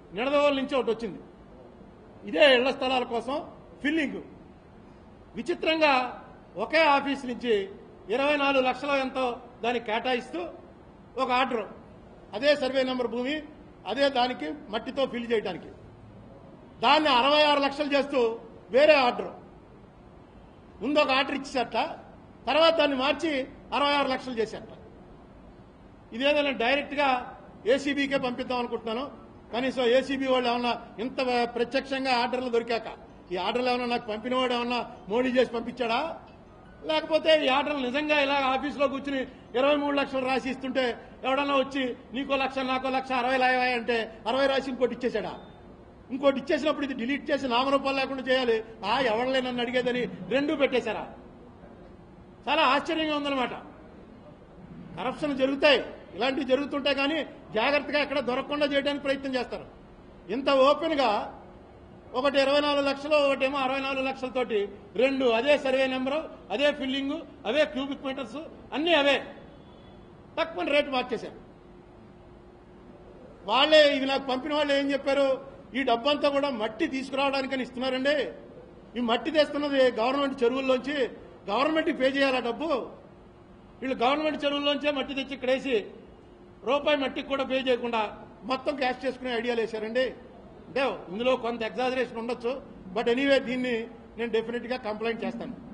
నిడదవోల నుంచి ఒకటి వచ్చింది ఇదే ఇళ్ల స్థలాల కోసం ఫిల్లింగ్ విచిత్రంగా ఒకే ఆఫీస్ నుంచి ఇరవై నాలుగు లక్షల ఎంతో దానికి కేటాయిస్తూ ఒక ఆర్డర్ అదే సర్వే నెంబర్ భూమి అదే దానికి మట్టితో ఫిల్ చేయడానికి దాన్ని అరవై ఆరు లక్షలు చేస్తూ వేరే ఆర్డర్ ముందు ఒక ఆర్డర్ ఇచ్చేసట తర్వాత దాన్ని మార్చి అరవై ఆరు లక్షలు చేసేట ఇదేదైనా డైరెక్ట్గా ఏసీబీకే పంపిద్దాం అనుకుంటున్నాను కనీసం ఏసీబీ వాళ్ళు ఏమన్నా ఇంత ప్రత్యక్షంగా ఆర్డర్లు దొరికాక ఈ ఆర్డర్లు ఏమన్నా నాకు పంపినవాడు ఏమన్నా మోడీ చేసి పంపించాడా లేకపోతే ఈ ఆర్డర్లు నిజంగా ఇలా ఆఫీసులో కూర్చుని ఇరవై మూడు లక్షలు రాసి ఇస్తుంటే ఎవడన్నా వచ్చి నీకో లక్ష నాకో లక్ష అరవై లాయవాయి అంటే అరవై రాసి ఇంకోటి ఇచ్చేసాడా ఇంకోటి ఇచ్చేసినప్పుడు ఇది డిలీట్ చేసి నామరూపాలు లేకుండా చేయాలి ఆ ఎవడలే నన్ను అడిగేదని రెండూ పెట్టేశారా చాలా ఆశ్చర్యంగా ఉందన్నమాట కరప్షన్ జరుగుతాయి ఇలాంటివి జరుగుతుంటాయి కానీ జాగ్రత్తగా ఎక్కడ దొరకకుండా చేయడానికి ప్రయత్నం చేస్తారు ఇంత ఓపెన్గా ఒకటి ఇరవై నాలుగు లక్షలు ఒకటేమో అరవై నాలుగు లక్షలతోటి రెండు అదే సర్వే నెంబరు అదే ఫిల్లింగ్ అవే క్యూబిక్ మీటర్స్ అన్నీ అవే తక్కువ రేటు మార్చేశారు వాళ్ళే ఇవి నాకు పంపిన వాళ్ళు ఏం చెప్పారు ఈ డబ్బంతా కూడా మట్టి తీసుకురావడానికని ఇస్తున్నారండి ఈ మట్టి తెస్తున్నది గవర్నమెంట్ చెరువుల్లోంచి గవర్నమెంట్కి పే చేయాలి ఆ డబ్బు వీళ్ళు గవర్నమెంట్ చెరువుల్లోంచే మట్టి తెచ్చి ఇక్కడేసి రూపాయి మట్టికి కూడా పే చేయకుండా మొత్తం క్యాష్ చేసుకునే ఐడియాలు వేశారండి అంటే ఇందులో కొంత ఎగ్జాజరేషన్ ఉండొచ్చు బట్ ఎనీవే దీన్ని నేను డెఫినెట్గా కంప్లైంట్ చేస్తాను